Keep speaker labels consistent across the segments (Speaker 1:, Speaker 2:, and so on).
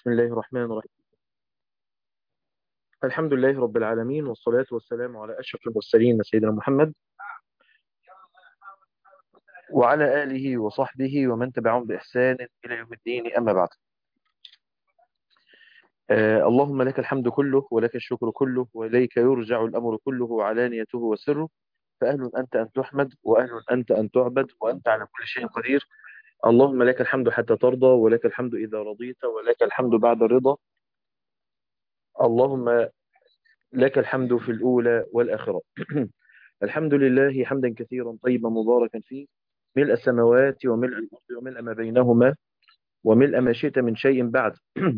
Speaker 1: بسم الله الرحمن الرحيم الحمد لله رب العالمين والصلاة والسلام على أشرف المرسلين سيدنا محمد وعلى آله وصحبه ومن تبعهم بإحسان إلى يوم الدين أما بعد آه اللهم لك الحمد كله ولك الشكر كله وإليك يرجع الأمر كله وعلانيته وسره فأهل أنت أن تحمد وأهل أنت أن تعبد وأنت على كل شيء قدير اللهم لك الحمد حتى ترضى ولك الحمد إذا رضيت ولك الحمد بعد الرضا اللهم لك الحمد في الأولى والآخرة الحمد لله حمدا كثيرا طيبا مباركا فيه ملء السماوات وملء الأرض وملء ما بينهما وملء ما شئت من شيء بعد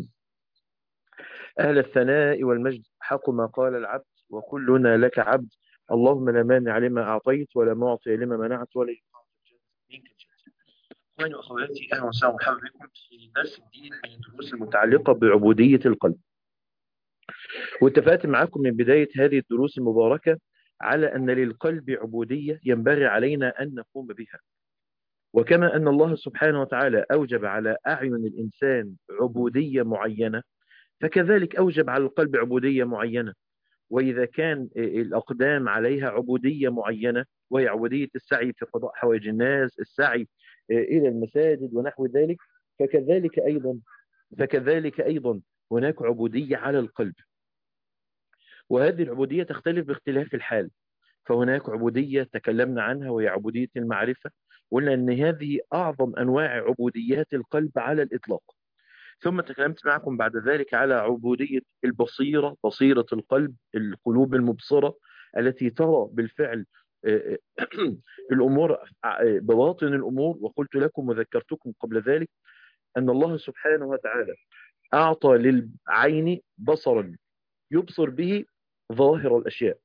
Speaker 1: أهل الثناء والمجد حق ما قال العبد وكلنا لك عبد اللهم لا مانع لما أعطيت ولا معطي لما منعت ولا إخواني وأخواتي أهلا وسهلا ومرحبا بكم في درس جديد من الدروس المتعلقة بعبودية القلب واتفقت معكم من بداية هذه الدروس المباركة على أن للقلب عبودية ينبغي علينا أن نقوم بها وكما أن الله سبحانه وتعالى أوجب على أعين الإنسان عبودية معينة فكذلك أوجب على القلب عبودية معينة وإذا كان الأقدام عليها عبودية معينة وهي عبودية السعي في قضاء حوائج الناس السعي إلى المساجد ونحو ذلك فكذلك أيضا فكذلك أيضا هناك عبودية على القلب وهذه العبودية تختلف باختلاف الحال فهناك عبودية تكلمنا عنها وهي عبودية المعرفة قلنا أن هذه أعظم أنواع عبوديات القلب على الإطلاق ثم تكلمت معكم بعد ذلك على عبودية البصيرة بصيرة القلب القلوب المبصرة التي ترى بالفعل الأمور بواطن الأمور وقلت لكم وذكرتكم قبل ذلك أن الله سبحانه وتعالى أعطى للعين بصرا يبصر به ظاهر الأشياء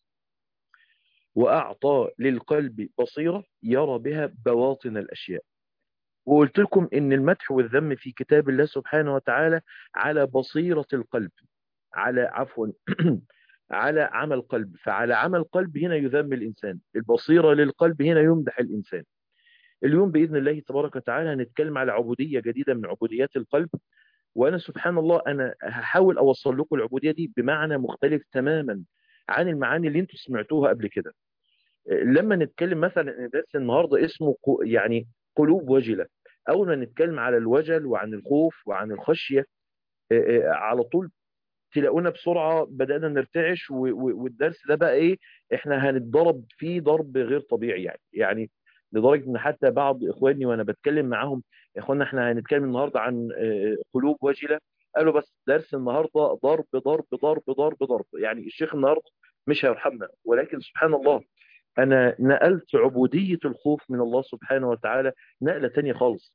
Speaker 1: وأعطى للقلب بصيرة يرى بها بواطن الأشياء وقلت لكم ان المدح والذم في كتاب الله سبحانه وتعالى على بصيرة القلب على عفوا على عمل قلب فعلى عمل قلب هنا يذم الإنسان البصيرة للقلب هنا يمدح الإنسان اليوم بإذن الله تبارك وتعالى هنتكلم على عبودية جديدة من عبوديات القلب وأنا سبحان الله أنا هحاول أوصل لكم العبودية دي بمعنى مختلف تماما عن المعاني اللي انتم سمعتوها قبل كده لما نتكلم مثلا ان درس النهارده اسمه يعني قلوب وجلة أول ما نتكلم على الوجل وعن الخوف وعن الخشية على طول تلاقونا بسرعة بدأنا نرتعش والدرس ده بقى إيه إحنا هنتضرب فيه ضرب غير طبيعي يعني يعني لدرجة إن حتى بعض إخواني وأنا بتكلم معاهم يا إخوانا إحنا هنتكلم النهاردة عن قلوب وجلة قالوا بس درس النهاردة ضرب ضرب ضرب ضرب ضرب يعني الشيخ النهاردة مش هيرحمنا ولكن سبحان الله أنا نقلت عبودية الخوف من الله سبحانه وتعالى نقلة تانية خالص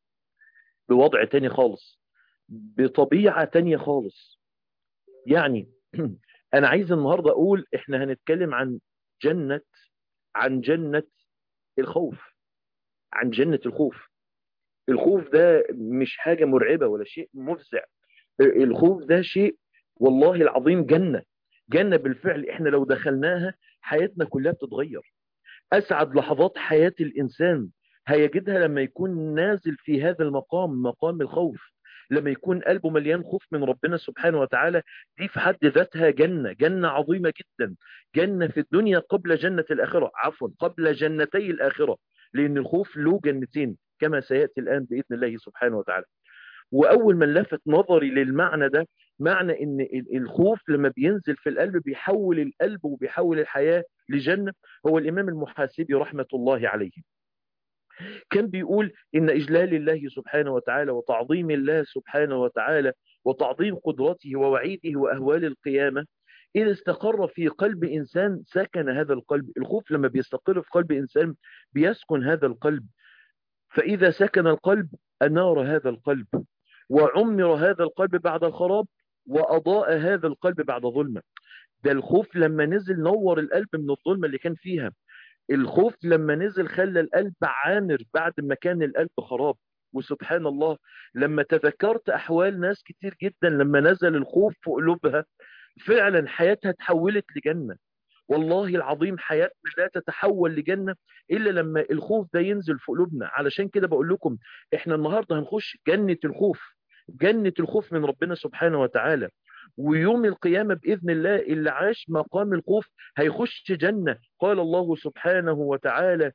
Speaker 1: بوضع تاني خالص بطبيعة تانية خالص يعني أنا عايز النهاردة أقول إحنا هنتكلم عن جنة عن جنة الخوف عن جنة الخوف الخوف ده مش حاجة مرعبة ولا شيء مفزع الخوف ده شيء والله العظيم جنة جنة بالفعل احنا لو دخلناها حياتنا كلها بتتغير أسعد لحظات حياة الإنسان هيجدها لما يكون نازل في هذا المقام مقام الخوف لما يكون قلبه مليان خوف من ربنا سبحانه وتعالى دي في حد ذاتها جنة جنة عظيمة جدا جنة في الدنيا قبل جنة الآخرة عفوا قبل جنتي الآخرة لأن الخوف له جنتين كما سيأتي الآن بإذن الله سبحانه وتعالى وأول من لفت نظري للمعنى ده معنى ان الخوف لما بينزل في القلب بيحول القلب وبيحول الحياة لجنة هو الامام المحاسبي رحمة الله عليه كان بيقول ان اجلال الله سبحانه وتعالى وتعظيم الله سبحانه وتعالى وتعظيم قدرته ووعيده واهوال القيامة إذا استقر في قلب إنسان سكن هذا القلب الخوف لما بيستقر في قلب إنسان بيسكن هذا القلب فإذا سكن القلب أنار هذا القلب وعمر هذا القلب بعد الخراب وأضاء هذا القلب بعد ظلمة ده الخوف لما نزل نور القلب من الظلمة اللي كان فيها الخوف لما نزل خلى القلب عامر بعد ما كان القلب خراب وسبحان الله لما تذكرت أحوال ناس كتير جدا لما نزل الخوف في قلوبها فعلا حياتها تحولت لجنة والله العظيم حياتنا لا تتحول لجنة إلا لما الخوف ده ينزل في قلوبنا علشان كده بقول لكم إحنا النهاردة هنخش جنة الخوف جنة الخوف من ربنا سبحانه وتعالى ويوم القيامة بإذن الله اللي عاش مقام الخوف هيخش جنة قال الله سبحانه وتعالى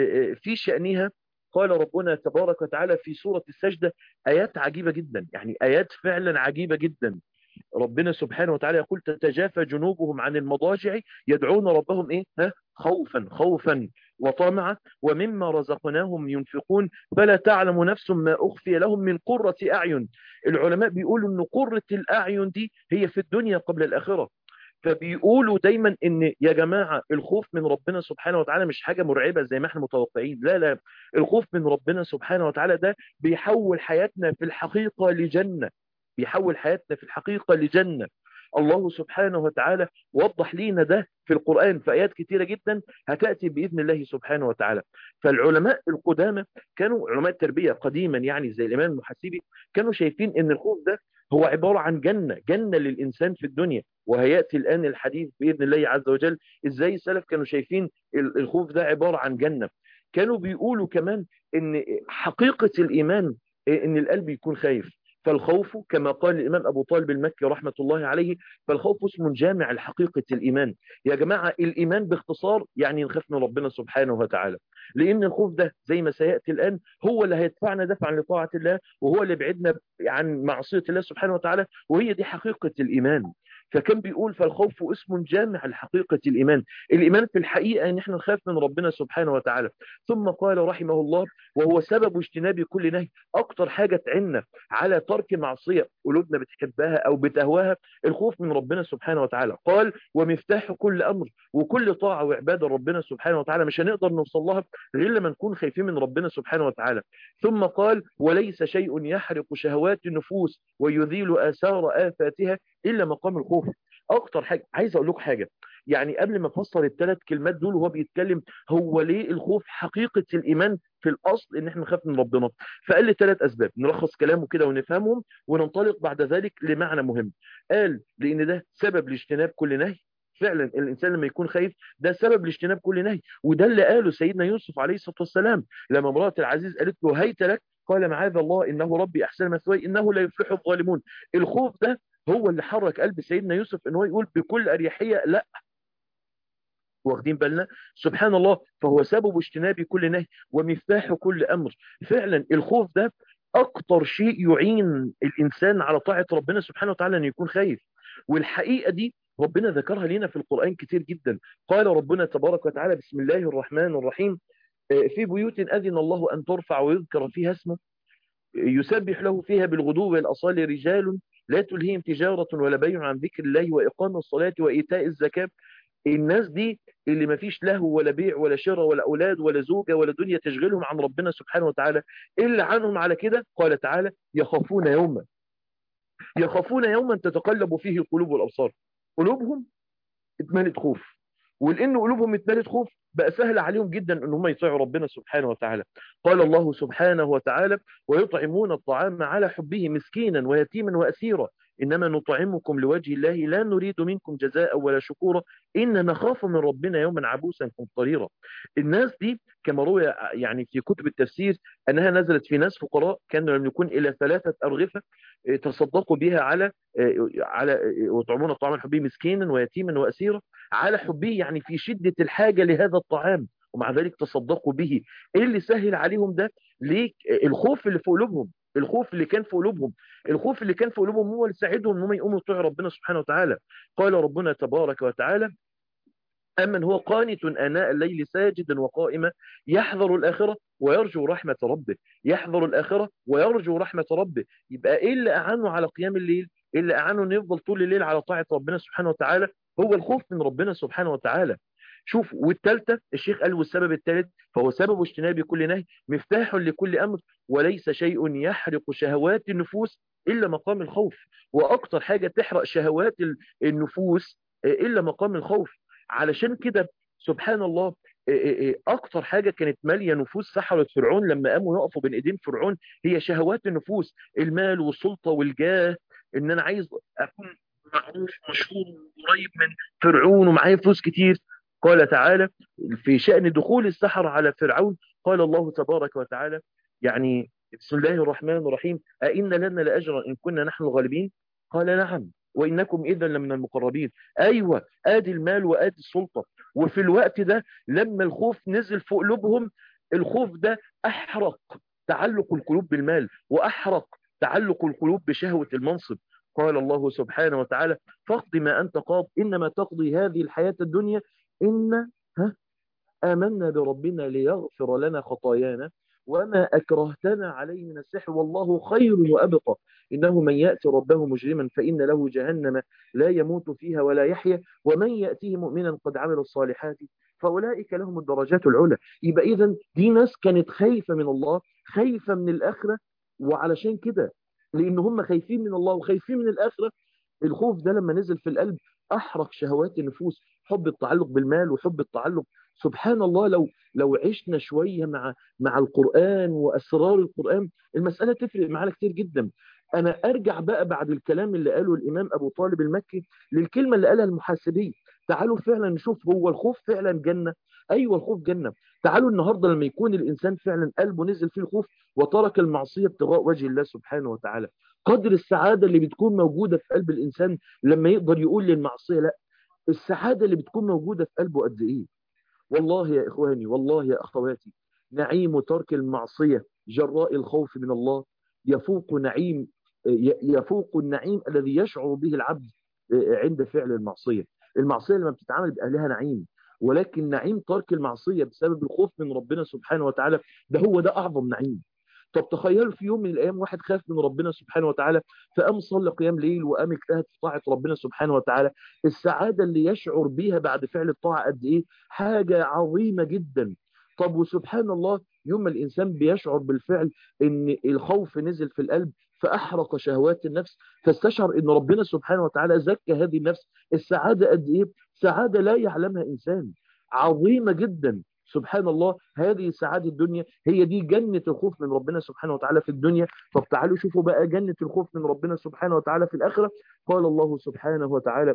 Speaker 1: في شأنها قال ربنا تبارك وتعالى في سورة السجدة آيات عجيبة جدا يعني آيات فعلا عجيبة جدا ربنا سبحانه وتعالى يقول تتجافى جنوبهم عن المضاجع يدعون ربهم ايه ها خوفا خوفا وطمعا ومما رزقناهم ينفقون فلا تعلم نفس ما أخفي لهم من قرة أعين العلماء بيقولوا أن قرة الأعين دي هي في الدنيا قبل الآخرة فبيقولوا دايما ان يا جماعة الخوف من ربنا سبحانه وتعالى مش حاجة مرعبة زي ما احنا متوقعين لا لا الخوف من ربنا سبحانه وتعالى ده بيحول حياتنا في الحقيقة لجنة بيحول حياتنا في الحقيقة لجنة الله سبحانه وتعالى وضح لينا ده في القرآن في آيات كتيرة جدا هتأتي بإذن الله سبحانه وتعالى فالعلماء القدامى كانوا علماء التربية قديما يعني زي الإمام المحاسبي كانوا شايفين ان الخوف ده هو عبارة عن جنة جنة للإنسان في الدنيا وهيأتي الآن الحديث بإذن الله عز وجل إزاي السلف كانوا شايفين الخوف ده عبارة عن جنة كانوا بيقولوا كمان ان حقيقة الإيمان ان القلب يكون خايف فالخوف كما قال الإمام أبو طالب المكي رحمة الله عليه فالخوف اسم جامع لحقيقة الإيمان يا جماعة الإيمان باختصار يعني نخاف من ربنا سبحانه وتعالى لأن الخوف ده زي ما سيأتي الآن هو اللي هيدفعنا دفعا لطاعة الله وهو اللي بعدنا عن معصية الله سبحانه وتعالى وهي دي حقيقة الإيمان فكان بيقول فالخوف اسم جامع لحقيقة الإيمان الإيمان في الحقيقة أن احنا نخاف من ربنا سبحانه وتعالى ثم قال رحمه الله وهو سبب اجتناب كل نهي أكتر حاجة تعنا على ترك معصية قلوبنا بتحبها أو بتهواها الخوف من ربنا سبحانه وتعالى قال ومفتاح كل أمر وكل طاعة وعبادة ربنا سبحانه وتعالى مش هنقدر نوصل لها غير لما نكون خايفين من ربنا سبحانه وتعالى ثم قال وليس شيء يحرق شهوات النفوس ويذيل آثار آفاتها إلا مقام الخوف أكتر حاجة عايز أقول لكم حاجة يعني قبل ما افسر الثلاث كلمات دول وهو بيتكلم هو ليه الخوف حقيقة الإيمان في الأصل إن احنا نخاف من ربنا فقال لي ثلاث أسباب نلخص كلامه كده ونفهمهم وننطلق بعد ذلك لمعنى مهم قال لأن ده سبب لاجتناب كل نهي فعلا الإنسان لما يكون خايف ده سبب لاجتناب كل نهي وده اللي قاله سيدنا يوسف عليه الصلاة والسلام لما امرأة العزيز قالت له هيت لك قال معاذ الله إنه ربي أحسن مثواي إنه لا يفلح الظالمون الخوف ده هو اللي حرك قلب سيدنا يوسف ان هو يقول بكل اريحيه لا واخدين بالنا سبحان الله فهو سبب اجتناب كل نهي ومفتاح كل امر فعلا الخوف ده اكتر شيء يعين الانسان على طاعه ربنا سبحانه وتعالى ان يكون خايف والحقيقه دي ربنا ذكرها لنا في القران كتير جدا قال ربنا تبارك وتعالى بسم الله الرحمن الرحيم في بيوت اذن الله ان ترفع ويذكر فيها اسمه يسبح له فيها بالغدو والاصال رجال لا تلهيهم تجارة ولا بيع عن ذكر الله وإقام الصلاة وإيتاء الزكاة الناس دي اللي ما فيش لهو ولا بيع ولا شراء ولا أولاد ولا زوجة ولا دنيا تشغلهم عن ربنا سبحانه وتعالى إلا عنهم على كده قال تعالى يخافون يوما يخافون يوما تتقلب فيه القلوب والأبصار قلوبهم اتملت خوف ولأن قلوبهم اتملت خوف بقى سهل عليهم جدا ان هم يطيعوا ربنا سبحانه وتعالى قال الله سبحانه وتعالى ويطعمون الطعام على حبه مسكينا ويتيما وأسيرا إنما نطعمكم لوجه الله لا نريد منكم جزاء ولا شكورا إن نخاف من ربنا يوما عبوسا قمطريرا الناس دي كما روي يعني في كتب التفسير أنها نزلت في ناس فقراء كانوا لم يكون إلى ثلاثة أرغفة تصدقوا بها على على وطعمون الطعام حبه مسكينا ويتيما وأسيرا على حبه يعني في شدة الحاجة لهذا الطعام ومع ذلك تصدقوا به ايه اللي سهل عليهم ده ليه الخوف اللي في قلوبهم الخوف اللي كان في قلوبهم الخوف اللي كان في قلوبهم هو اللي ساعدهم ان هم يقوموا يطيعوا ربنا سبحانه وتعالى قال ربنا تبارك وتعالى أمن هو قانت آناء الليل ساجدا وقائما يحذر الآخرة ويرجو رحمة ربه يحذر الآخرة ويرجو رحمة ربه يبقى إيه اللي أعانه على قيام الليل إيه اللي أعانه أن يفضل طول الليل على طاعة ربنا سبحانه وتعالى هو الخوف من ربنا سبحانه وتعالى شوف والثالثة الشيخ قال والسبب الثالث فهو سبب اجتناب كل نهي مفتاح لكل أمر وليس شيء يحرق شهوات النفوس إلا مقام الخوف وأكتر حاجة تحرق شهوات النفوس إلا مقام الخوف علشان كده سبحان الله اكتر حاجة كانت مالية نفوس سحرة فرعون لما قاموا يقفوا بين ايدين فرعون هي شهوات النفوس المال والسلطة والجاه ان انا عايز اكون معروف مشهور قريب من فرعون ومعايا فلوس كتير قال تعالى في شأن دخول السحرة على فرعون قال الله تبارك وتعالى يعني بسم الله الرحمن الرحيم أئن لنا لأجرا إن كنا نحن الغالبين قال نعم وإنكم إذا لمن المقربين أيوة آدي المال وآدي السلطة وفي الوقت ده لما الخوف نزل في قلوبهم الخوف ده أحرق تعلق القلوب بالمال وأحرق تعلق القلوب بشهوة المنصب قال الله سبحانه وتعالى فاقض ما أنت قاض إنما تقضي هذه الحياة الدنيا إن ها آمنا بربنا ليغفر لنا خطايانا وما أكرهتنا عليه من السحر والله خير وأبقى إنه من يأتي ربه مجرما فإن له جهنم لا يموت فيها ولا يحيا ومن يأتيه مؤمنا قد عمل الصالحات فأولئك لهم الدرجات العلى يبقى إذا دي ناس كانت خايفة من الله خايفة من الآخرة وعلشان كده لأن هم خايفين من الله وخايفين من الآخرة الخوف ده لما نزل في القلب أحرق شهوات النفوس حب التعلق بالمال وحب التعلق سبحان الله لو لو عشنا شوية مع مع القرآن وأسرار القرآن المسألة تفرق معانا كتير جدا أنا أرجع بقى بعد الكلام اللي قاله الإمام أبو طالب المكي للكلمة اللي قالها المحاسبي تعالوا فعلا نشوف هو الخوف فعلا جنة أيوة الخوف جنة تعالوا النهاردة لما يكون الإنسان فعلا قلبه نزل فيه الخوف وترك المعصية ابتغاء وجه الله سبحانه وتعالى قدر السعادة اللي بتكون موجودة في قلب الإنسان لما يقدر يقول للمعصية لا السعادة اللي بتكون موجودة في قلبه قد إيه والله يا إخواني والله يا أخواتي نعيم ترك المعصية جراء الخوف من الله يفوق نعيم يفوق النعيم الذي يشعر به العبد عند فعل المعصية المعصية لما بتتعامل بأهلها نعيم ولكن نعيم ترك المعصية بسبب الخوف من ربنا سبحانه وتعالى ده هو ده أعظم نعيم طب تخيلوا في يوم من الأيام واحد خاف من ربنا سبحانه وتعالى فقام صلى قيام ليل وقام اجتهد في طاعة ربنا سبحانه وتعالى السعادة اللي يشعر بيها بعد فعل الطاعة قد إيه حاجة عظيمة جدا طب وسبحان الله يوم الإنسان بيشعر بالفعل إن الخوف نزل في القلب فأحرق شهوات النفس فاستشعر إن ربنا سبحانه وتعالى زكى هذه النفس السعادة قد إيه سعادة لا يعلمها إنسان عظيمة جدا سبحان الله هذه سعادة الدنيا هي دي جنة الخوف من ربنا سبحانه وتعالى في الدنيا طب تعالوا شوفوا بقى جنة الخوف من ربنا سبحانه وتعالى في الآخرة قال الله سبحانه وتعالى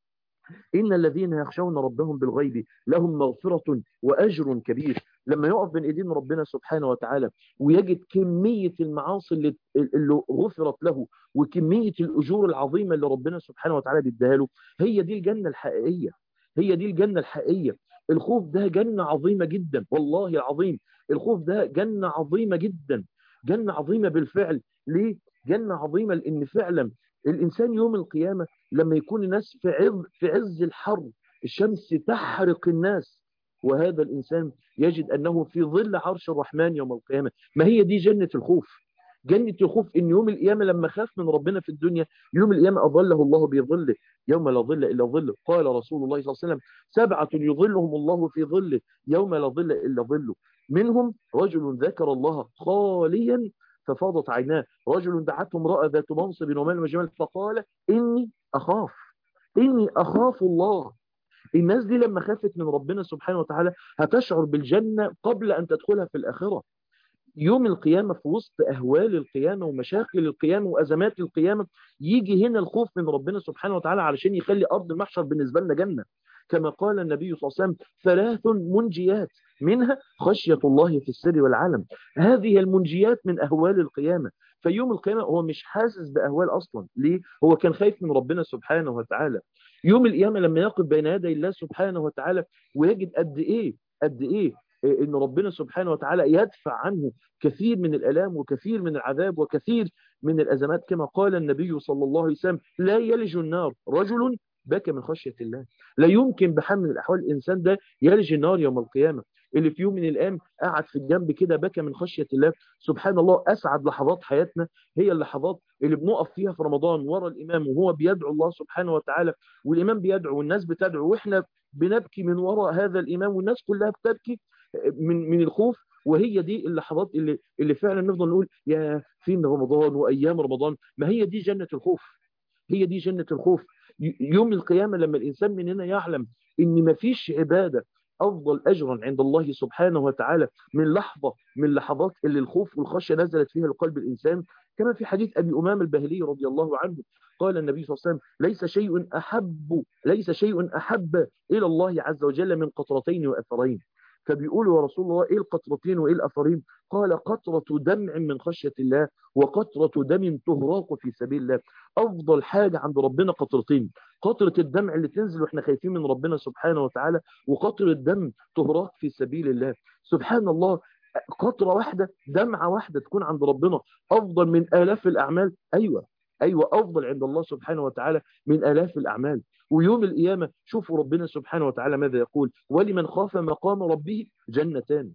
Speaker 1: إن الذين يخشون ربهم بالغيب لهم مغفرة وأجر كبير لما يقف بين إيدين ربنا سبحانه وتعالى ويجد كمية المعاصي اللي, اللي غفرت له وكمية الأجور العظيمة اللي ربنا سبحانه وتعالى بيديها له هي دي الجنة الحقيقية هي دي الجنة الحقيقية الخوف ده جنة عظيمة جدا والله العظيم الخوف ده جنة عظيمة جدا جنة عظيمة بالفعل ليه؟ جنة عظيمة لأن فعلا الإنسان يوم القيامة لما يكون الناس في عز, في عز الحر الشمس تحرق الناس وهذا الإنسان يجد أنه في ظل عرش الرحمن يوم القيامة ما هي دي جنة الخوف جنة الخوف إن يوم القيامة لما خاف من ربنا في الدنيا يوم القيامة أظله الله بظله يوم لا ظل إلا ظله قال رسول الله صلى الله عليه وسلم سبعة يظلهم الله في ظله يوم لا ظل إلا ظله منهم رجل ذكر الله خاليا ففاضت عيناه رجل دعته امرأة ذات منصب ومال وجمال فقال إني أخاف إني أخاف الله الناس دي لما خافت من ربنا سبحانه وتعالى هتشعر بالجنة قبل أن تدخلها في الآخرة يوم القيامة في وسط أهوال القيامة ومشاكل القيامة وأزمات القيامة يجي هنا الخوف من ربنا سبحانه وتعالى علشان يخلي أرض المحشر بالنسبة لنا جنة كما قال النبي صلى الله عليه وسلم ثلاث منجيات منها خشية الله في السر والعالم هذه المنجيات من أهوال القيامة فيوم القيامة هو مش حاسس بأهوال أصلا ليه؟ هو كان خايف من ربنا سبحانه وتعالى يوم القيامة لما يقف بين يدي الله سبحانه وتعالى ويجد قد إيه قد إيه ان ربنا سبحانه وتعالى يدفع عنه كثير من الالام وكثير من العذاب وكثير من الازمات كما قال النبي صلى الله عليه وسلم لا يلج النار رجل بكى من خشية الله لا يمكن بحال من الأحوال الإنسان ده يلج النار يوم القيامة اللي في يوم من الأيام قعد في الجنب كده بكى من خشية الله سبحان الله أسعد لحظات حياتنا هي اللحظات اللي بنقف فيها في رمضان ورا الإمام وهو بيدعو الله سبحانه وتعالى والإمام بيدعو والناس بتدعو وإحنا بنبكي من وراء هذا الإمام والناس كلها بتبكي من من الخوف وهي دي اللحظات اللي اللي فعلا نفضل نقول يا فين رمضان وايام رمضان ما هي دي جنة الخوف هي دي جنة الخوف يوم القيامة لما الانسان مننا يعلم ان ما فيش عبادة افضل اجرا عند الله سبحانه وتعالى من لحظة من لحظات اللي الخوف والخشية نزلت فيها لقلب الانسان كما في حديث ابي امام الباهلي رضي الله عنه قال النبي صلى الله عليه وسلم ليس شيء احب ليس شيء احب الى الله عز وجل من قطرتين واثرين فبيقولوا يا رسول الله ايه القطرتين وايه الاثرين قال قطرة دمع من خشية الله وقطرة دم تهراق في سبيل الله افضل حاجة عند ربنا قطرتين قطرة الدمع اللي تنزل واحنا خايفين من ربنا سبحانه وتعالى وقطرة دم تهراق في سبيل الله سبحان الله قطرة واحدة دمعة واحدة تكون عند ربنا افضل من الاف الاعمال ايوه ايوه افضل عند الله سبحانه وتعالى من الاف الاعمال ويوم القيامة شوفوا ربنا سبحانه وتعالى ماذا يقول ولمن خاف مقام ربه جنتان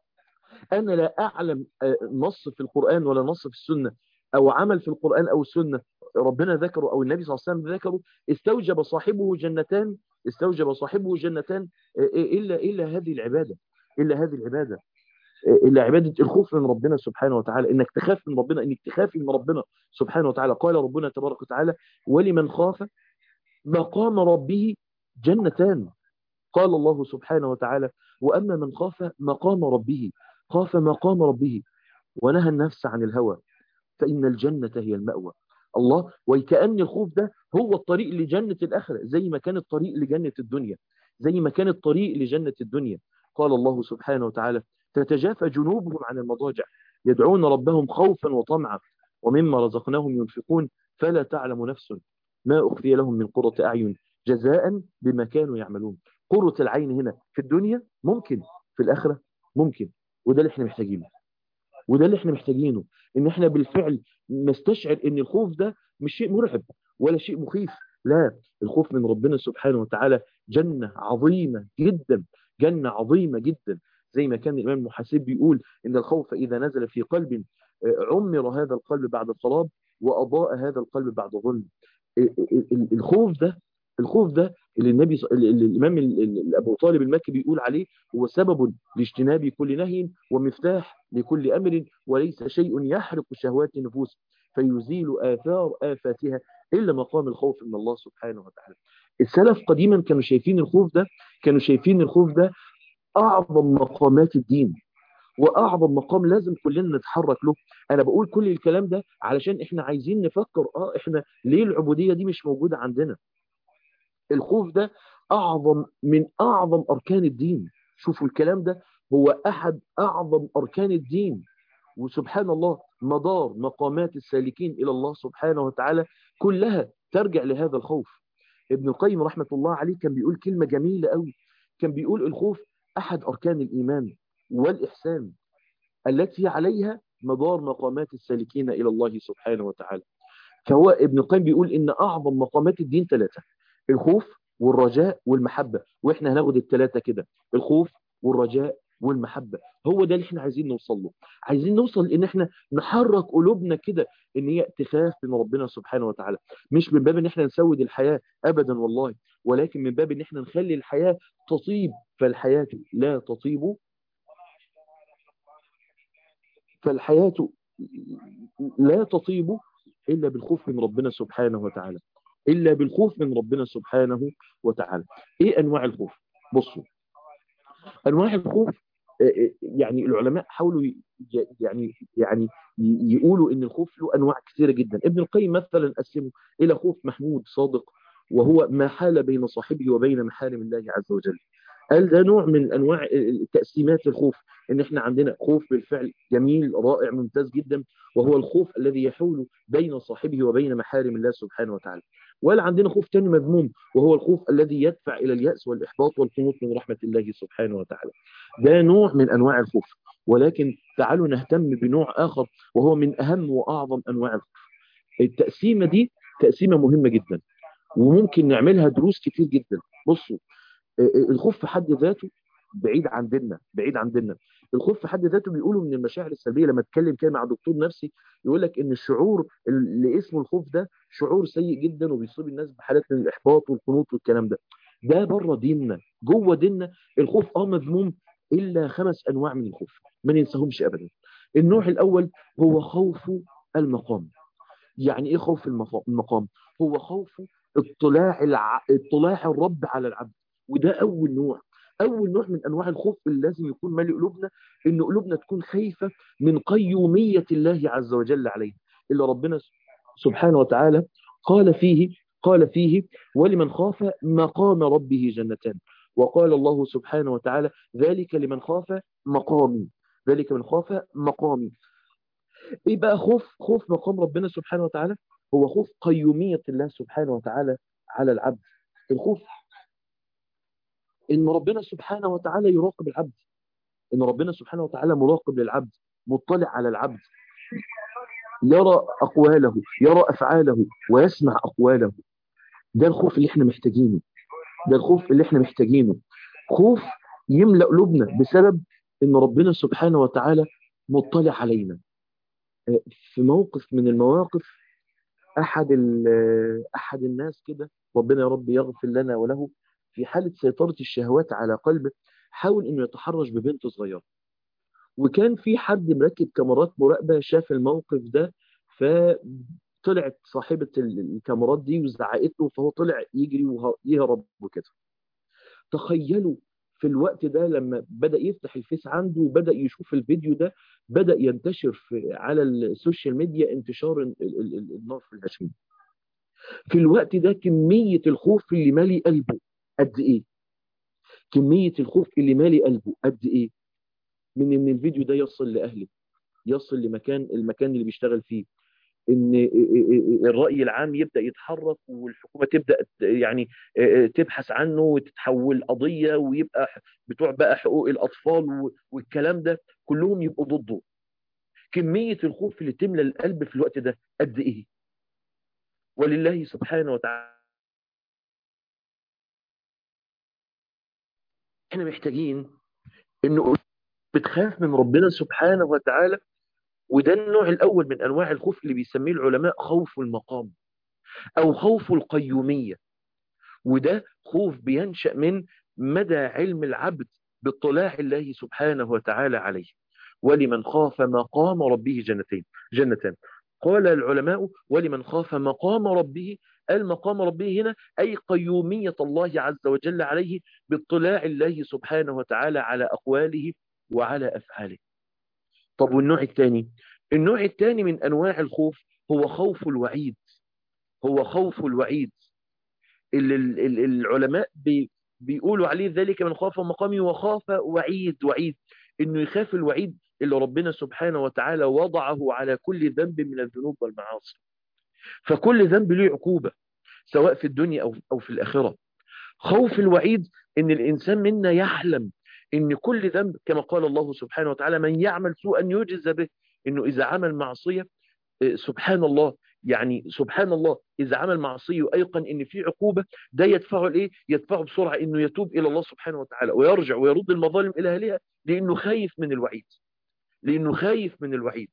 Speaker 1: أنا لا أعلم نص في القرآن ولا نص في السنة أو عمل في القرآن أو السنة ربنا ذكره أو النبي صلى الله عليه وسلم ذكره استوجب صاحبه جنتان استوجب صاحبه جنتان إلا, إلا هذه العبادة إلا هذه العبادة إلا عبادة الخوف من ربنا سبحانه وتعالى إنك تخاف من ربنا إنك تخافي من ربنا سبحانه وتعالى قال ربنا تبارك وتعالى ولمن خاف مقام ربه جنتان قال الله سبحانه وتعالى وأما من خاف مقام ربه خاف مقام ربه ونهى النفس عن الهوى فإن الجنة هي المأوى الله وكأن الخوف ده هو الطريق لجنة الآخرة زي ما كان الطريق لجنة الدنيا زي ما كان الطريق لجنة الدنيا قال الله سبحانه وتعالى تتجافى جنوبهم عن المضاجع يدعون ربهم خوفا وطمعا ومما رزقناهم ينفقون فلا تعلم نفس ما أخفي لهم من قرة أعين جزاء بما كانوا يعملون قرة العين هنا في الدنيا ممكن في الآخرة ممكن وده اللي احنا محتاجينه وده اللي احنا محتاجينه ان احنا بالفعل نستشعر ان الخوف ده مش شيء مرعب ولا شيء مخيف لا الخوف من ربنا سبحانه وتعالى جنة عظيمة جدا جنة عظيمة جدا زي ما كان الإمام المحاسب بيقول إن الخوف إذا نزل في قلب عمر هذا القلب بعد الصلاب وأضاء هذا القلب بعد ظلم الخوف ده الخوف ده اللي النبي اللي الامام ابو طالب المكي بيقول عليه هو سبب لاجتناب كل نهي ومفتاح لكل امر وليس شيء يحرق شهوات النفوس فيزيل اثار افاتها الا مقام الخوف من الله سبحانه وتعالى السلف قديما كانوا شايفين الخوف ده كانوا شايفين الخوف ده اعظم مقامات الدين واعظم مقام لازم كلنا نتحرك له انا بقول كل الكلام ده علشان احنا عايزين نفكر اه احنا ليه العبودية دي مش موجودة عندنا الخوف ده اعظم من اعظم اركان الدين شوفوا الكلام ده هو احد اعظم اركان الدين وسبحان الله مدار مقامات السالكين الى الله سبحانه وتعالى كلها ترجع لهذا الخوف ابن القيم رحمة الله عليه كان بيقول كلمة جميلة قوي كان بيقول الخوف احد اركان الايمان والإحسان التي عليها مدار مقامات السالكين إلى الله سبحانه وتعالى فهو ابن القيم بيقول إن أعظم مقامات الدين ثلاثة الخوف والرجاء والمحبة وإحنا هناخد الثلاثة كده الخوف والرجاء والمحبة هو ده اللي احنا عايزين نوصل له عايزين نوصل ان احنا نحرك قلوبنا كده ان هي تخاف من ربنا سبحانه وتعالى مش من باب ان احنا نسود الحياة ابدا والله ولكن من باب ان احنا نخلي الحياة تطيب فالحياة لا تطيب فالحياة لا تطيب إلا بالخوف من ربنا سبحانه وتعالى إلا بالخوف من ربنا سبحانه وتعالى إيه أنواع الخوف بصوا أنواع الخوف يعني العلماء حاولوا يعني يعني يقولوا ان الخوف له انواع كثيره جدا ابن القيم مثلا قسمه الى خوف محمود صادق وهو ما حال بين صاحبه وبين محارم الله عز وجل قال ده نوع من انواع تقسيمات الخوف ان احنا عندنا خوف بالفعل جميل رائع ممتاز جدا وهو الخوف الذي يحول بين صاحبه وبين محارم الله سبحانه وتعالى ولا عندنا خوف تاني مذموم وهو الخوف الذي يدفع الى اليأس والاحباط والقنوط من رحمة الله سبحانه وتعالى ده نوع من انواع الخوف ولكن تعالوا نهتم بنوع اخر وهو من اهم واعظم انواع الخوف التقسيمة دي تقسيمة مهمة جدا وممكن نعملها دروس كتير جدا بصوا الخوف في حد ذاته بعيد عن ديننا بعيد عن ديننا الخوف في حد ذاته بيقولوا من المشاعر السلبيه لما اتكلم كده مع دكتور نفسي يقول لك ان الشعور اللي اسمه الخوف ده شعور سيء جدا وبيصيب الناس بحالات من الاحباط والقنوط والكلام ده ده بره ديننا جوه ديننا الخوف اه مذموم الا خمس انواع من الخوف ما ننساهمش ابدا النوع الاول هو خوف المقام يعني ايه خوف المقام هو خوف اطلاع الع... اطلاع الرب على العبد وده اول نوع اول نوع من انواع الخوف اللي لازم يكون مالي قلوبنا ان قلوبنا تكون خايفه من قيوميه الله عز وجل عليها اللي ربنا سبحانه وتعالى قال فيه قال فيه ولمن خاف مقام ربه جنتان وقال الله سبحانه وتعالى ذلك لمن خاف مقامي ذلك من خاف مقامي ايه بقى خوف خوف مقام ربنا سبحانه وتعالى هو خوف قيومية الله سبحانه وتعالى على العبد الخوف ان ربنا سبحانه وتعالى يراقب العبد ان ربنا سبحانه وتعالى مراقب للعبد مطلع على العبد يرى اقواله يرى افعاله ويسمع اقواله ده الخوف اللي احنا محتاجينه ده الخوف اللي احنا محتاجينه خوف يملأ قلوبنا بسبب ان ربنا سبحانه وتعالى مطلع علينا في موقف من المواقف احد احد الناس كده ربنا يا رب يغفر لنا وله في حالة سيطرة الشهوات على قلبه حاول انه يتحرش ببنت صغيرة وكان في حد مركب كاميرات مراقبة شاف الموقف ده فطلعت صاحبة الكاميرات دي وزعقت له فهو طلع يجري ويهرب وكده تخيلوا في الوقت ده لما بدأ يفتح الفيس عنده وبدأ يشوف الفيديو ده بدأ ينتشر في على السوشيال ميديا انتشار النار في الهشيم في الوقت ده كمية الخوف اللي مالي قلبه قد ايه كمية الخوف اللي مالي قلبه قد ايه من ان الفيديو ده يصل لأهله يصل لمكان المكان اللي بيشتغل فيه ان الرأي العام يبدأ يتحرك والحكومة تبدأ يعني تبحث عنه وتتحول قضية ويبقى بتوع بقى حقوق الأطفال والكلام ده كلهم يبقوا ضده كمية الخوف اللي تملى القلب في الوقت ده قد ايه ولله سبحانه وتعالى احنا محتاجين انه بتخاف من ربنا سبحانه وتعالى وده النوع الأول من أنواع الخوف اللي بيسميه العلماء خوف المقام أو خوف القيومية وده خوف بينشأ من مدى علم العبد باطلاع الله سبحانه وتعالى عليه ولمن خاف مقام ربه جنتين جنتان قال العلماء ولمن خاف مقام ربه المقام ربه هنا أي قيومية الله عز وجل عليه باطلاع الله سبحانه وتعالى على أقواله وعلى أفعاله طب والنوع الثاني النوع الثاني من أنواع الخوف هو خوف الوعيد هو خوف الوعيد اللي العلماء بي بيقولوا عليه ذلك من خاف مقامي وخاف وعيد وعيد انه يخاف الوعيد اللي ربنا سبحانه وتعالى وضعه على كل ذنب من الذنوب والمعاصي فكل ذنب له عقوبة سواء في الدنيا أو, أو في الآخرة خوف الوعيد ان الإنسان منا يحلم ان كل ذنب كما قال الله سبحانه وتعالى من يعمل سوءا يجز به انه اذا عمل معصية سبحان الله يعني سبحان الله اذا عمل معصية وايقن ان في عقوبة ده يدفعه لايه يدفعه بسرعة انه يتوب الى الله سبحانه وتعالى ويرجع ويرد المظالم الى اهلها لانه خايف من الوعيد لانه خايف من الوعيد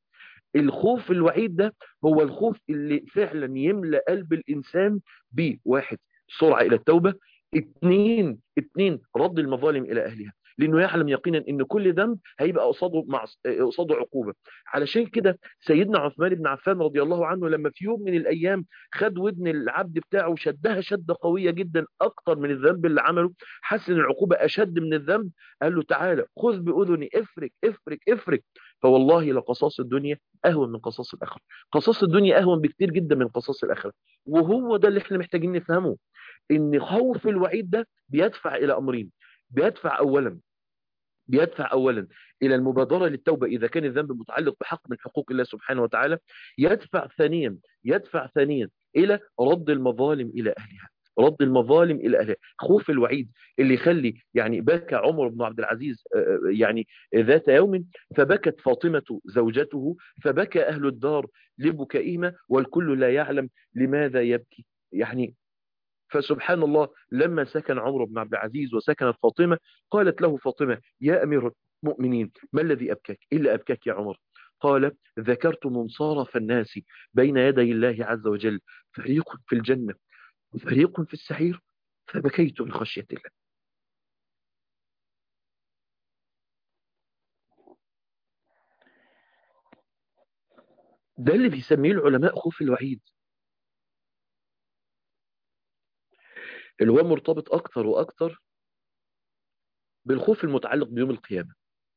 Speaker 1: الخوف الوعيد ده هو الخوف اللي فعلا يملأ قلب الانسان بواحد سرعة الى التوبة اثنين اثنين رد المظالم الى اهلها لانه يعلم يقينا ان كل ذنب هيبقى قصاده مع قصاده عقوبه علشان كده سيدنا عثمان بن عفان رضي الله عنه لما في يوم من الايام خد ودن العبد بتاعه شدها شده قويه جدا اكتر من الذنب اللي عمله حس ان العقوبه اشد من الذنب قال له تعالى خذ باذني افرك افرك افرك فوالله لقصاص الدنيا اهون من قصاص الاخره قصاص الدنيا اهون بكتير جدا من قصاص الاخره وهو ده اللي احنا محتاجين نفهمه ان خوف الوعيد ده بيدفع الى امرين بيدفع اولا بيدفع اولا الى المبادرة للتوبة اذا كان الذنب متعلق بحق من حقوق الله سبحانه وتعالى يدفع ثانيا يدفع ثانيا الى رد المظالم الى اهلها رد المظالم الى اهلها خوف الوعيد اللي يخلي يعني بكى عمر بن عبد العزيز يعني ذات يوم فبكت فاطمة زوجته فبكى اهل الدار لبكائهما والكل لا يعلم لماذا يبكي يعني فسبحان الله لما سكن عمرو بن عبد العزيز وسكنت فاطمة قالت له فاطمة يا أمير المؤمنين ما الذي أبكاك إلا أبكاك يا عمر قال ذكرت منصارف الناس بين يدي الله عز وجل فريق في الجنة وفريق في السعير فبكيت من خشية الله ده اللي بيسميه العلماء خوف الوعيد اللي هو مرتبط أكتر وأكتر بالخوف المتعلق بيوم القيامة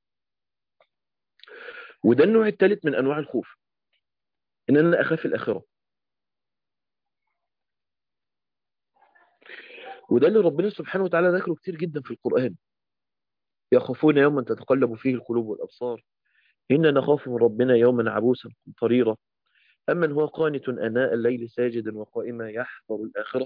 Speaker 1: وده النوع الثالث من أنواع الخوف إن أنا أخاف الآخرة وده اللي ربنا سبحانه وتعالى ذكره كتير جدا في القرآن يخافون يوما تتقلب فيه القلوب والأبصار إنا نخاف من ربنا يوما عبوسا قمطريرا أمن هو قانت أناء الليل ساجدا وقائما يحذر الآخرة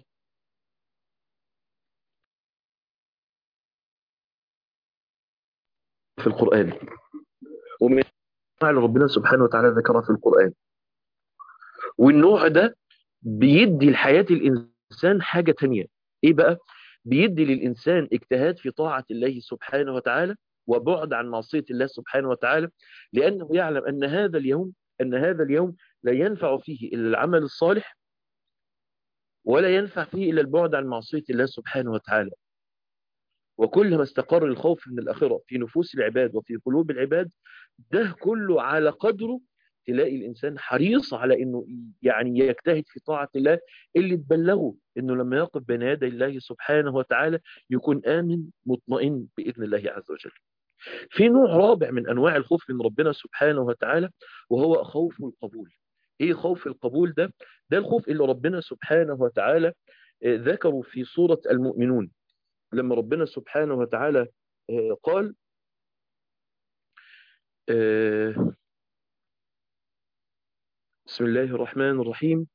Speaker 1: في القرآن ومن اللي ربنا سبحانه وتعالى ذكرها في القرآن والنوع ده بيدي لحياة الإنسان حاجة تانية إيه بقى؟ بيدي للإنسان اجتهاد في طاعة الله سبحانه وتعالى وبعد عن معصية الله سبحانه وتعالى لأنه يعلم أن هذا اليوم أن هذا اليوم لا ينفع فيه إلا العمل الصالح ولا ينفع فيه إلا البعد عن معصية الله سبحانه وتعالى وكلما استقر الخوف من الآخرة في نفوس العباد وفي قلوب العباد ده كله على قدره تلاقي الإنسان حريص على أنه يعني يجتهد في طاعة الله اللي تبلغه أنه لما يقف بين يدي الله سبحانه وتعالى يكون آمن مطمئن بإذن الله عز وجل في نوع رابع من أنواع الخوف من ربنا سبحانه وتعالى وهو خوف القبول إيه خوف القبول ده؟ ده الخوف اللي ربنا سبحانه وتعالى ذكروا في سورة المؤمنون لما ربنا سبحانه وتعالى قال بسم الله الرحمن الرحيم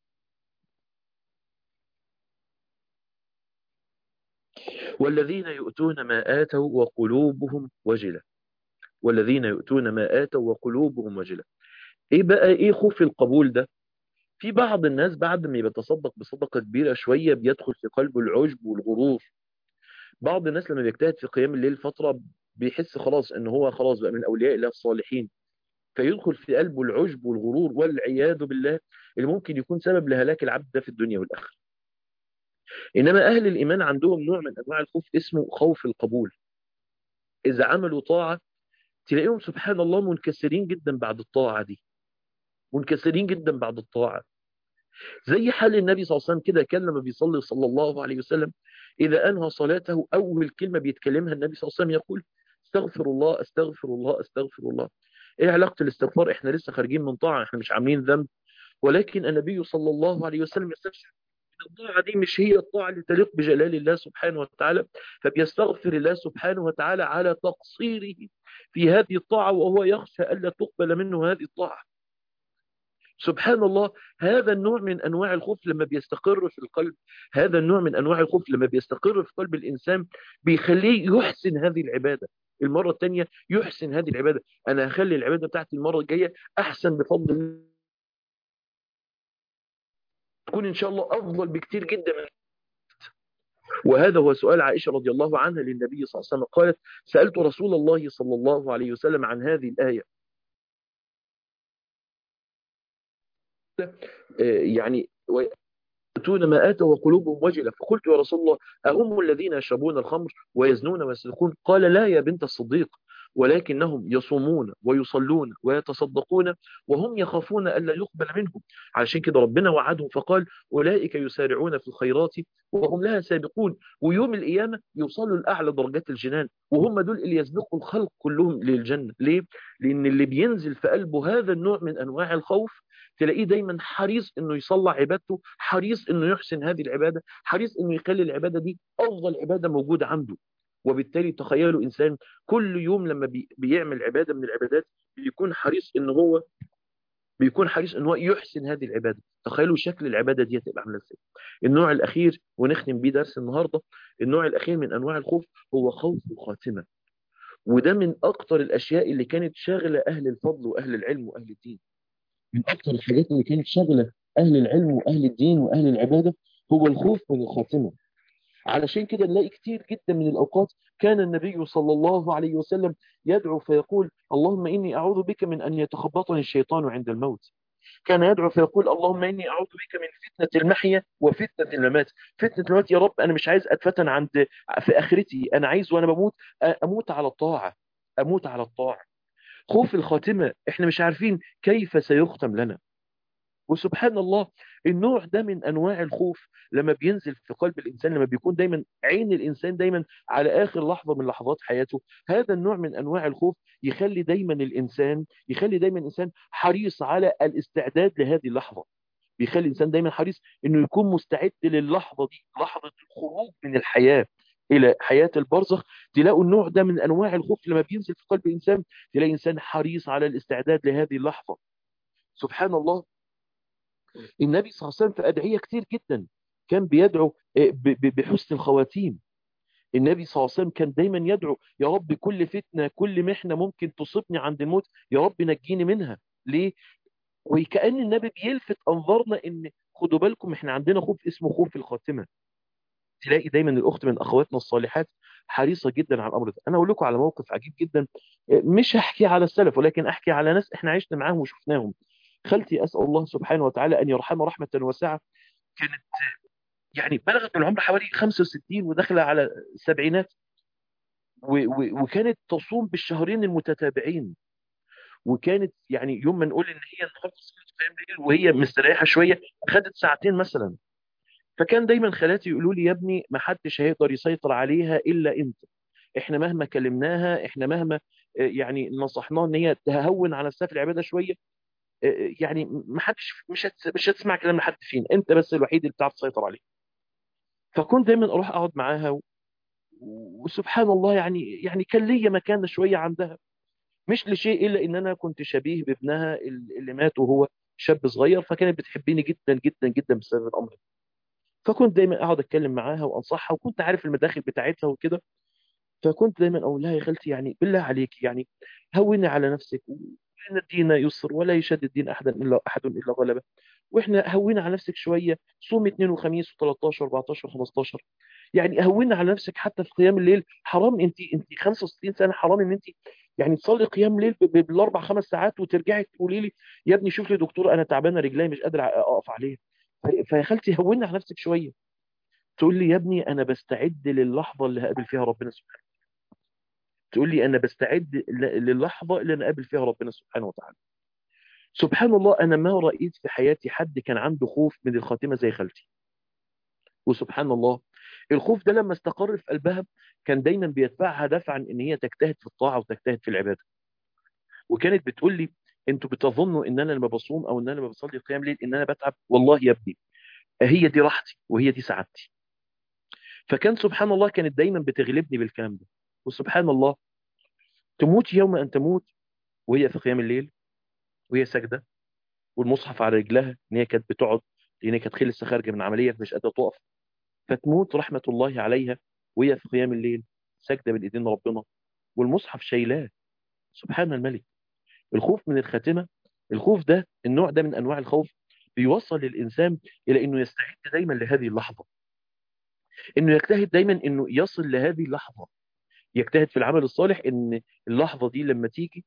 Speaker 1: والذين يؤتون ما آتوا وقلوبهم وجلة والذين يؤتون ما آتوا وقلوبهم وجلة ايه بقى ايه خوف القبول ده في بعض الناس بعد ما بيتصدق بصدقة كبيرة شوية بيدخل في قلبه العجب والغرور بعض الناس لما بيجتهد في قيام الليل فترة بيحس خلاص ان هو خلاص بقى من اولياء الله الصالحين فيدخل في قلبه العجب والغرور والعياذ بالله اللي ممكن يكون سبب لهلاك العبد ده في الدنيا والآخرة إنما أهل الإيمان عندهم نوع من أنواع الخوف اسمه خوف القبول إذا عملوا طاعة تلاقيهم سبحان الله منكسرين جدا بعد الطاعة دي منكسرين جدا بعد الطاعة زي حال النبي صلى الله عليه وسلم كده كان لما بيصلي صلى الله عليه وسلم إذا أنهى صلاته أول كلمة بيتكلمها النبي صلى الله عليه وسلم يقول استغفر الله استغفر الله استغفر الله ايه علاقة الاستغفار احنا لسه خارجين من طاعة احنا مش عاملين ذنب ولكن النبي صلى الله عليه وسلم يستشعر الطاعة دي مش هي الطاعة اللي تليق بجلال الله سبحانه وتعالى فبيستغفر الله سبحانه وتعالى على تقصيره في هذه الطاعة وهو يخشى ألا تقبل منه هذه الطاعة سبحان الله هذا النوع من أنواع الخوف لما بيستقر في القلب هذا النوع من أنواع الخوف لما بيستقر في قلب الإنسان بيخليه يحسن هذه العبادة المرة الثانية يحسن هذه العبادة أنا هخلي العبادة بتاعتي المرة الجاية أحسن بفضل الله تكون إن شاء الله أفضل بكتير جدا من وهذا هو سؤال عائشة رضي الله عنها للنبي صلى الله عليه وسلم قالت سألت رسول الله صلى الله عليه وسلم عن هذه الآية يعني يؤتون ما آتوا وقلوبهم وجلة فقلت يا رسول الله أهم الذين يشربون الخمر ويزنون ويسرقون قال لا يا بنت الصديق ولكنهم يصومون ويصلون ويتصدقون وهم يخافون ألا يقبل منهم علشان كده ربنا وعدهم فقال أولئك يسارعون في الخيرات وهم لها سابقون ويوم القيامة يوصلوا لأعلى درجات الجنان وهم دول اللي يسبقوا الخلق كلهم للجنة ليه؟ لأن اللي بينزل في قلبه هذا النوع من أنواع الخوف تلاقيه دايما حريص انه يصلح عبادته حريص انه يحسن هذه العبادة حريص انه يخلي العبادة دي افضل عبادة موجودة عنده وبالتالي تخيلوا انسان كل يوم لما بي بيعمل عبادة من العبادات بيكون حريص ان هو بيكون حريص ان هو يحسن هذه العبادة تخيلوا شكل العبادة دي هتبقى عامله ازاي النوع الاخير ونختم بيه درس النهاردة النوع الاخير من انواع الخوف هو خوف الخاتمة وده من اكتر الاشياء اللي كانت شاغلة اهل الفضل واهل العلم واهل الدين من أكثر الحاجات اللي كانت شغلة أهل العلم وأهل الدين وأهل العبادة هو الخوف من الخاتمة علشان كده نلاقي كتير جدا من الأوقات كان النبي صلى الله عليه وسلم يدعو فيقول اللهم إني أعوذ بك من أن يتخبطني الشيطان عند الموت كان يدعو فيقول اللهم إني أعوذ بك من فتنة المحيا وفتنة الممات فتنة الممات يا رب أنا مش عايز أتفتن عند في آخرتي أنا عايز وأنا بموت أموت على الطاعة أموت على الطاعة خوف الخاتمة احنا مش عارفين كيف سيختم لنا وسبحان الله النوع ده من انواع الخوف لما بينزل في قلب الانسان لما بيكون دايما عين الانسان دايما على اخر لحظة من لحظات حياته هذا النوع من انواع الخوف يخلي دايما الانسان يخلي دايما الانسان حريص على الاستعداد لهذه اللحظة بيخلي الانسان دايما حريص انه يكون مستعد للحظه دي لحظه الخروج من الحياه الى حياه البرزخ تلاقوا النوع ده من انواع الخوف لما بينزل في قلب الانسان تلاقي انسان حريص على الاستعداد لهذه اللحظه سبحان الله النبي صلى الله عليه وسلم في ادعيه كتير جدا كان بيدعو بحسن الخواتيم النبي صلى الله عليه وسلم كان دايما يدعو يا رب كل فتنه كل محنه ممكن تصيبني عند الموت يا رب نجيني منها ليه وكأن النبي بيلفت أنظارنا إن خدوا بالكم إحنا عندنا خوف اسمه خوف الخاتمة تلاقي دايما الأخت من أخواتنا الصالحات حريصة جدا على الأمر ده أنا أقول لكم على موقف عجيب جدا مش هحكي على السلف ولكن أحكي على ناس إحنا عشنا معاهم وشفناهم خالتي أسأل الله سبحانه وتعالى أن يرحمها رحمة واسعة كانت يعني بلغت من العمر حوالي 65 وداخلة على السبعينات وكانت تصوم بالشهرين المتتابعين وكانت يعني يوم ما نقول ان هي النهارده صلت قيام ليل وهي مستريحه شويه خدت ساعتين مثلا فكان دايما خالاتي يقولوا لي يا ابني ما حدش هيقدر يسيطر عليها الا انت احنا مهما كلمناها احنا مهما يعني نصحناها ان هي تهون على نفسها في العباده شويه يعني ما حدش مش مش هتسمع كلام لحد فينا انت بس الوحيد اللي بتعرف تسيطر عليه فكنت دايما اروح اقعد معاها وسبحان الله يعني يعني كان ليا مكانه شويه عندها مش لشيء الا ان انا كنت شبيه بابنها اللي مات وهو شاب صغير فكانت بتحبني جدا جدا جدا بسبب الامر فكنت دايما اقعد اتكلم معاها وانصحها وكنت عارف المداخل بتاعتها وكده فكنت دايما اقول لها يا خالتي يعني بالله عليك يعني هوني على نفسك ان الدين يسر ولا يشد الدين احدا الا احد الا غلبه واحنا هونا على نفسك شويه صومي اثنين وخميس و13 14 15 يعني هونا على نفسك حتى في قيام الليل حرام انت انت 65 سنه حرام ان انت يعني تصلي قيام ليل بالاربع خمس ساعات وترجعي تقولي لي يا ابني شوف لي دكتور انا تعبانه رجلي مش قادر اقف عليها فيا خالتي هوني على نفسك شويه تقول لي يا ابني انا بستعد للحظه اللي هقابل فيها ربنا سبحانه تقول لي انا بستعد للحظه اللي انا اقابل فيها ربنا سبحانه وتعالى سبحان الله انا ما رايت في حياتي حد كان عنده خوف من الخاتمه زي خالتي وسبحان الله الخوف ده لما استقر في قلبها كان دايما بيدفعها دفعا ان هي تجتهد في الطاعه وتجتهد في العباده وكانت بتقول لي انتوا بتظنوا ان انا لما بصوم او ان انا لما بصلي قيام ليل ان انا بتعب والله يا ابني هي دي راحتي وهي دي سعادتي فكان سبحان الله كانت دايما بتغلبني بالكلام ده وسبحان الله تموت يوم ان تموت وهي في قيام الليل وهي ساجده والمصحف على رجلها ان هي كانت بتقعد لان هي كانت لسه خارجه من عمليه مش قادره تقف فتموت رحمه الله عليها وهي في قيام الليل ساجده بين ايدين ربنا والمصحف شايلاه سبحان الملك الخوف من الخاتمه الخوف ده النوع ده من انواع الخوف بيوصل الانسان الى انه يستعد دايما لهذه اللحظه انه يجتهد دايما انه يصل لهذه اللحظه يجتهد في العمل الصالح ان اللحظه دي لما تيجي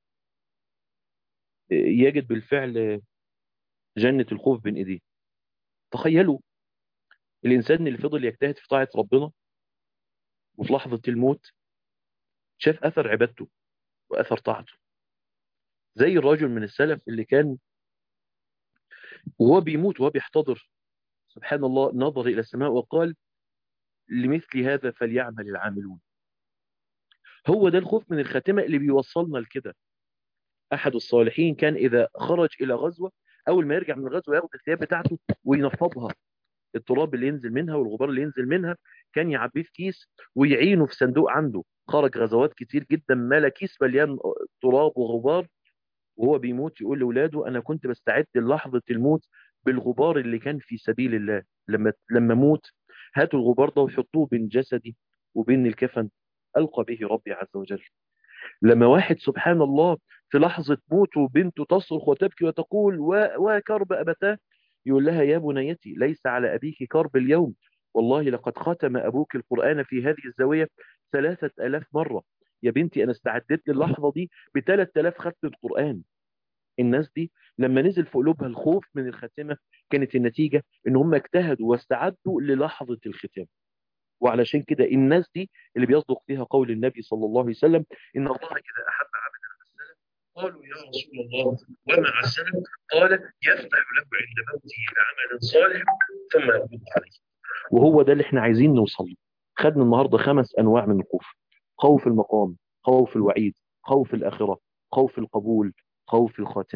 Speaker 1: يجد بالفعل جنة الخوف بين ايديه تخيلوا الانسان اللي فضل يجتهد في طاعة ربنا وفي لحظة الموت شاف اثر عبادته واثر طاعته زي الرجل من السلف اللي كان وهو بيموت وهو بيحتضر سبحان الله نظر الى السماء وقال لمثل هذا فليعمل العاملون هو ده الخوف من الخاتمة اللي بيوصلنا لكده احد الصالحين كان اذا خرج الى غزوه اول ما يرجع من الغزوه ياخد الثياب بتاعته وينفضها التراب اللي ينزل منها والغبار اللي ينزل منها كان يعبيه في كيس ويعينه في صندوق عنده خرج غزوات كتير جدا ملا كيس مليان تراب وغبار وهو بيموت يقول لاولاده انا كنت بستعد للحظه الموت بالغبار اللي كان في سبيل الله لما لما اموت هاتوا الغبار ده وحطوه بين جسدي وبين الكفن القى به ربي عز وجل لما واحد سبحان الله في لحظة موت وبنته تصرخ وتبكي وتقول وكرب أبتاه يقول لها يا بنيتي ليس على أبيك كرب اليوم والله لقد ختم أبوك القرآن في هذه الزاوية ثلاثة ألاف مرة يا بنتي أنا استعدت للحظة دي بثلاث ألاف ختم القرآن الناس دي لما نزل في قلوبها الخوف من الخاتمة كانت النتيجة ان هم اجتهدوا واستعدوا للحظة الختام وعلشان كده الناس دي اللي بيصدق فيها قول النبي صلى الله عليه وسلم ان الله اذا احب عبدا عسلا قالوا يا رسول الله وما عسلا قال يفتح له عند موته بعمل صالح ثم يقبض عليه وهو ده اللي احنا عايزين نوصل له خدنا النهارده خمس انواع من الخوف خوف المقام خوف الوعيد خوف الاخره خوف القبول خوف الخاتمه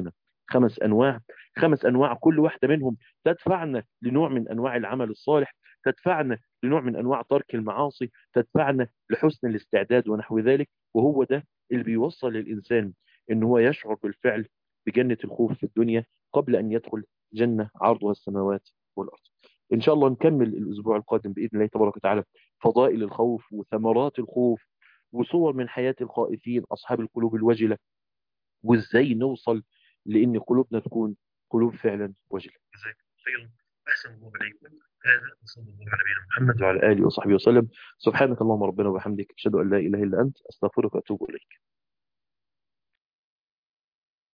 Speaker 1: خمس أنواع خمس أنواع كل واحدة منهم تدفعنا لنوع من أنواع العمل الصالح تدفعنا لنوع من أنواع ترك المعاصي تدفعنا لحسن الاستعداد ونحو ذلك وهو ده اللي بيوصل للإنسان إن هو يشعر بالفعل بجنة الخوف في الدنيا قبل أن يدخل جنة عرضها السماوات والأرض إن شاء الله نكمل الأسبوع القادم بإذن الله تبارك وتعالى فضائل الخوف وثمرات الخوف وصور من حياة الخائفين أصحاب القلوب الوجلة وإزاي نوصل لأن قلوبنا تكون قلوب فعلا وجلة جزاكم خيرا أحسن الله عليكم هذا وصلى الله على نبينا محمد وعلى آله وصحبه وسلم سبحانك اللهم ربنا وبحمدك أشهد أن لا إله إلا أنت أستغفرك وأتوب إليك